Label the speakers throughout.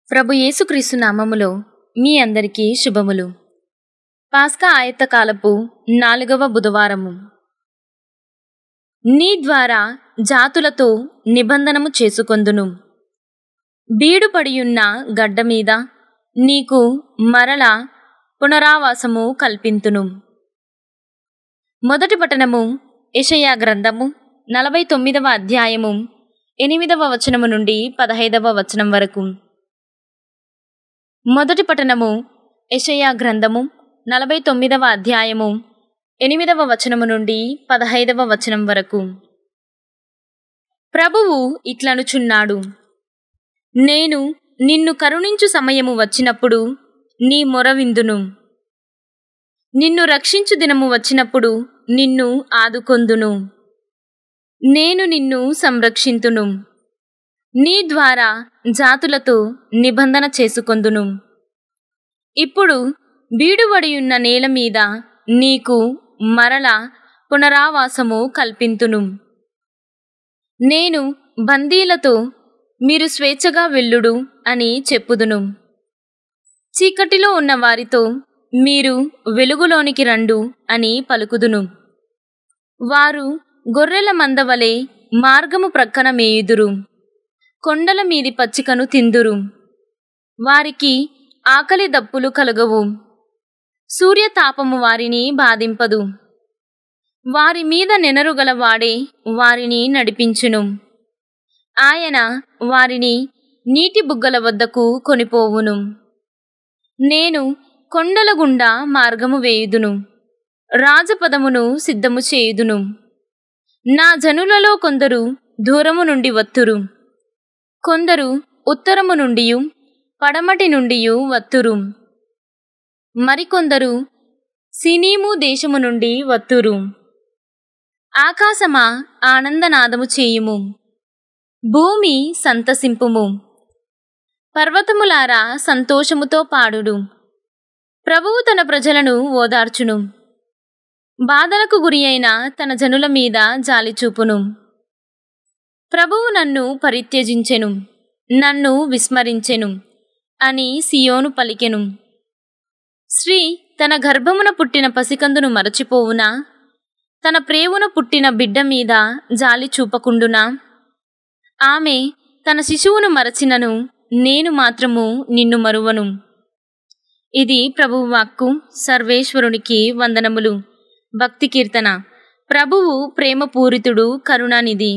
Speaker 1: ప్రభు యేసుక్రీస్తు నామములో మీ అందరికీ శుభములు పాస్కా ఆయత్తకాలపు నాలుగవ బుధవారము నీ ద్వారా జాతులతో నిబంధనము చేసుకొందును బీడుపడియున్న గడ్డ మీద నీకు మరల పునరావాసము కల్పింతును మొదటి పట్టణము యెషయా గ్రంథము నలభై తొమ్మిదవ అధ్యాయము ఎనిమిదవ వచనము నుండి పదహైదవ వచనం వరకు మొదటి పట్టణము యెషయా గ్రంథము నలభై తొమ్మిదవ అధ్యాయము ఎనిమిదవ వచనము నుండి పదహైదవ వచనం వరకు ప్రభువు ఇట్లనుచున్నాడు నేను నిన్ను కరుణించు సమయము వచ్చినప్పుడు నీ మొరవిందును నిన్ను రక్షించు దినము వచ్చినప్పుడు నిన్ను ఆదుకొందును నేను నిన్ను సంరక్షింతును నీ ద్వారా జాతులతో నిబంధన చేసుకొందును ఇప్పుడు బీడుబడియున్న నేల మీద నీకు మరల పునరావాసము కల్పింతును నేను బందీలతో మీరు స్వేచ్ఛగా వెళ్ళుడు అని చెప్పుదును చీకటిలో ఉన్న వారితో మీరు వెలుగులోనికి రండు అని పలుకుదును వారు గొర్రెల మందవలే మార్గము ప్రక్కన మేయుదురు కొండల మీది పచ్చికను తిందురు వారికి ఆకలి దప్పులు కలగవు సూర్యతాపము వారిని బాధింపదు వారి మీద నెనరుగల వాడే వారిని నడిపించును ఆయన వారిని నీటి బుగ్గల వద్దకు కొనిపోవును నేను కొండల గుండా మార్గము వేయుదును రాజపదమును సిద్ధము చేయుదును నా జనులలో కొందరు దూరము నుండి వత్తురు కొందరు ఉత్తరము నుండి పడమటి నుండి వత్తురు మరికొందరు సినీము దేశము నుండి వత్తురు ఆకాశమా ఆనందనాదము చేయుము భూమి సంతసింపుము పర్వతములారా సంతోషముతో పాడుడు ప్రభువు తన ప్రజలను ఓదార్చును బాధలకు గురి అయిన తన జనుల మీద జాలి చూపును ప్రభువు నన్ను పరిత్యజించెను నన్ను విస్మరించెను అని సియోను పలికెను శ్రీ తన గర్భమున పుట్టిన పసికందును మరచిపోవునా తన ప్రేవున పుట్టిన బిడ్డ మీద జాలి చూపకుండునా ఆమె తన శిశువును మరచినను నేను మాత్రము నిన్ను మరువను ఇది ప్రభువు వాక్కు సర్వేశ్వరునికి వందనములు భక్తి కీర్తన ప్రభువు ప్రేమపూరితుడు కరుణానిధి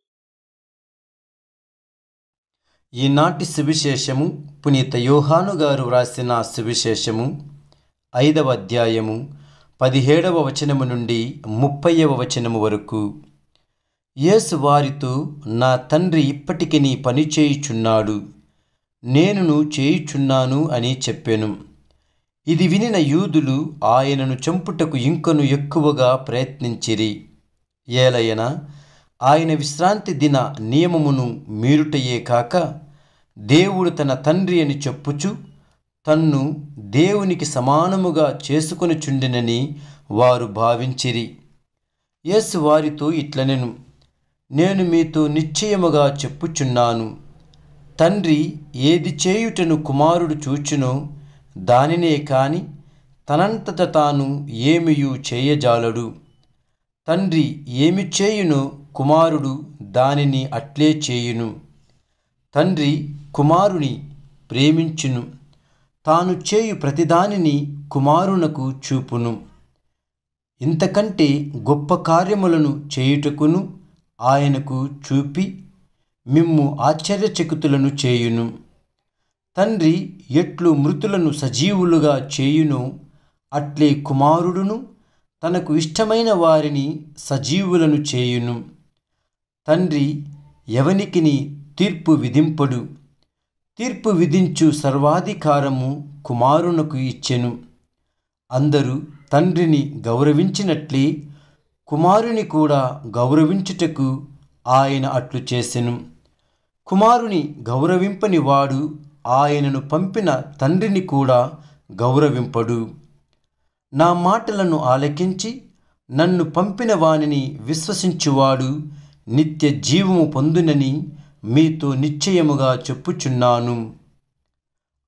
Speaker 2: ఈనాటి సువిశేషము పునీత యోహాను గారు వ్రాసిన సువిశేషము ఐదవ అధ్యాయము పదిహేడవ వచనము నుండి ముప్పైవ వచనము వరకు యేసు వారితో నా తండ్రి ఇప్పటికి నీ పని చేయుచున్నాడు నేనును చేయుచున్నాను అని చెప్పెను ఇది వినిన యూదులు ఆయనను చంపుటకు ఇంకను ఎక్కువగా ప్రయత్నించిరి ఏలయన ఆయన విశ్రాంతి దిన నియమమును మీరుటయే కాక దేవుడు తన తండ్రి అని చెప్పుచు తన్ను దేవునికి సమానముగా చేసుకొని చుండినని వారు భావించిరి యేసు వారితో ఇట్లనెను నేను మీతో నిశ్చయముగా చెప్పుచున్నాను తండ్రి ఏది చేయుటను కుమారుడు చూచునో దానినే కాని తనంతట తాను ఏమియు చేయజాలడు తండ్రి ఏమి చేయునో కుమారుడు దానిని అట్లే చేయును తండ్రి కుమారుని ప్రేమించును తాను చేయు ప్రతిదానిని కుమారునకు చూపును ఇంతకంటే గొప్ప కార్యములను చేయుటకును ఆయనకు చూపి మిమ్ము ఆశ్చర్యచకితులను చేయును తండ్రి ఎట్లు మృతులను సజీవులుగా చేయునో అట్లే కుమారుడును తనకు ఇష్టమైన వారిని సజీవులను చేయును తండ్రి ఎవనికిని తీర్పు విధింపడు తీర్పు విధించు సర్వాధికారము కుమారునకు ఇచ్చెను అందరూ తండ్రిని గౌరవించినట్లే కుమారుని కూడా గౌరవించుటకు ఆయన అట్లు చేసెను కుమారుని గౌరవింపని వాడు ఆయనను పంపిన తండ్రిని కూడా గౌరవింపడు నా మాటలను ఆలకించి నన్ను పంపిన వానిని విశ్వసించువాడు నిత్య జీవము పొందునని మీతో నిశ్చయముగా చెప్పుచున్నాను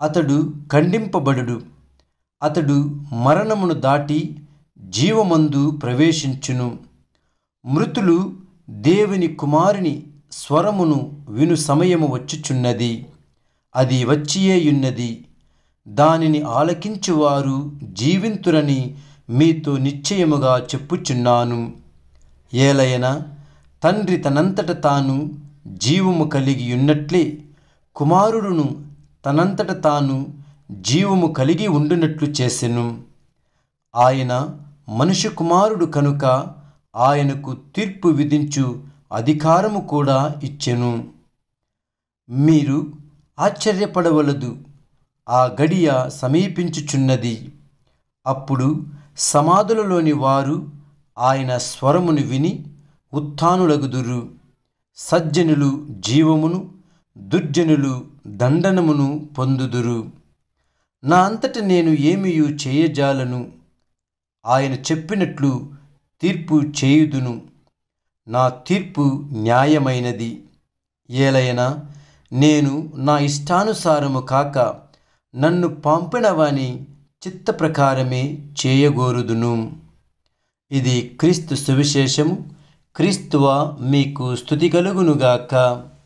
Speaker 2: అతడు ఖండింపబడుడు అతడు మరణమును దాటి జీవమందు ప్రవేశించును మృతులు దేవుని కుమారుని స్వరమును విను సమయము వచ్చుచున్నది అది వచ్చియేయున్నది దానిని ఆలకించువారు జీవింతురని మీతో నిశ్చయముగా చెప్పుచున్నాను ఏలయన తండ్రి తనంతట తాను జీవము కలిగి ఉన్నట్లే కుమారుడును తనంతట తాను జీవము కలిగి ఉండునట్లు చేసెను ఆయన మనుష్య కుమారుడు కనుక ఆయనకు తీర్పు విధించు అధికారము కూడా ఇచ్చెను మీరు ఆశ్చర్యపడవలదు ఆ గడియ సమీపించుచున్నది అప్పుడు సమాధులలోని వారు ఆయన స్వరమును విని ఉత్థానులగుదురు సజ్జనులు జీవమును దుర్జనులు దండనమును పొందుదురు నా అంతట నేను ఏమియు చేయజాలను ఆయన చెప్పినట్లు తీర్పు చేయుదును నా తీర్పు న్యాయమైనది ఏలైనా నేను నా ఇష్టానుసారము కాక నన్ను పంపినవాని చిత్త ప్రకారమే చేయగోరుదును ఇది క్రీస్తు సువిశేషము క్రీస్తువ మీకు స్థుతి కలుగునుగాక